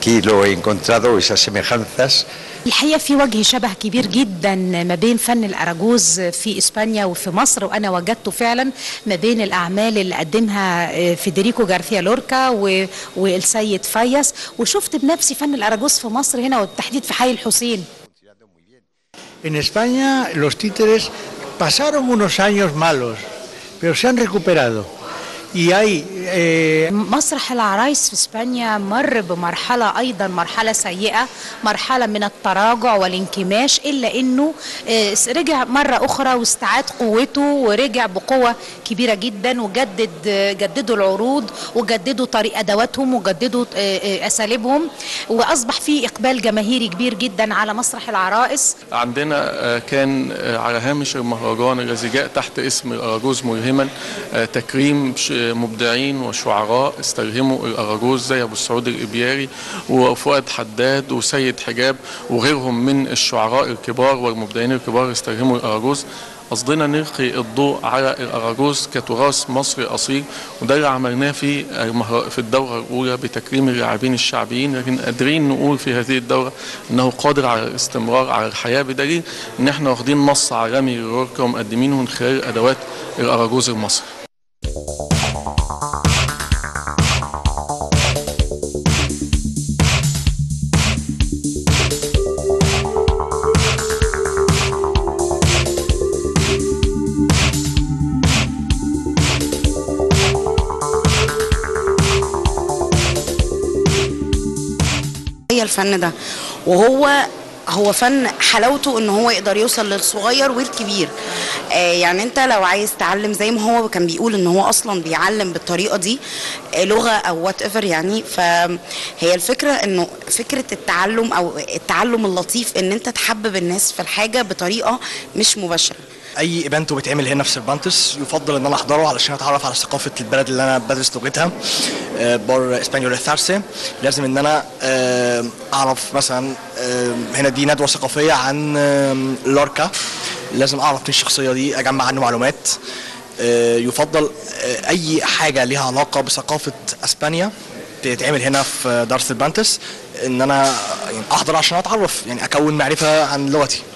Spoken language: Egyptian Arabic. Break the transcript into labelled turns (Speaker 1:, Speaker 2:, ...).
Speaker 1: aquí lo he encontrado, esas semejanzas.
Speaker 2: الحقيقه في وجه شبه كبير جدا ما بين فن الاراجوز في اسبانيا وفي مصر وانا وجدته فعلا ما بين الاعمال اللي قدمها فيدريكو جارثيا لوركا و- والسيد فياس وشفت بنفسي فن الاراجوز في مصر هنا وبالتحديد في حي الحسين
Speaker 3: En España los títeres pasaron unos años malos, pero se han recuperado. Y hay eh,
Speaker 2: مسرح العرايس في اسبانيا مر بمرحله ايضا مرحله سيئه مرحله من التراجع والانكماش الا انه آه، رجع مره اخرى واستعاد قوته ورجع بقوه كبيره جدا وجدد آه، جددوا العروض وجددوا طريق ادواتهم وجددوا آه، آه، اساليبهم واصبح في اقبال جماهيري كبير جدا على مسرح العرائس
Speaker 4: عندنا آه، كان آه، على هامش المهرجان الذي جاء تحت اسم الأراجوز ملهما آه، تكريم ش- مبدعين وشعراء استلهموا الأراجوز زي أبو السعود الإبياري وفؤاد حداد وسيد حجاب وغيرهم من الشعراء الكبار والمبدعين الكبار استلهموا الأراجوز قصدنا نلقي الضوء على الأراجوز كتراث مصري أصيل وده اللي عملناه في المهر- في الدورة الأولى بتكريم اللاعبين الشعبيين لكن قادرين نقول في هذه الدورة أنه قادر على الاستمرار على الحياة بدليل أن احنا واخدين نص عالمي للوركة ومقدمينه من خلال أدوات الأراجوز المصري
Speaker 5: هي الفن ده وهو هو فن حلاوته ان هو يقدر يوصل للصغير والكبير آه يعني انت لو عايز تعلم زي ما هو كان بيقول ان هو اصلا بيعلم بالطريقه دي آه لغه او وات ايفر يعني فهي الفكره انه فكره التعلم او التعلم اللطيف ان انت تحبب الناس في الحاجه بطريقه مش مباشره
Speaker 6: اي ايفنت بيتعمل هنا في سيرفانتس يفضل ان انا احضره علشان اتعرف على ثقافه البلد اللي انا بدرس لغتها آه، بر اسبانيول ثارسي لازم ان انا آه، اعرف مثلا آه، هنا دي ندوه ثقافيه عن آه، لوركا لازم اعرف مين الشخصيه دي اجمع عنه معلومات آه، يفضل آه، اي حاجه ليها علاقه بثقافه اسبانيا تتعمل هنا في دار سيرفانتس ان انا يعني احضر عشان اتعرف يعني اكون معرفه عن لغتي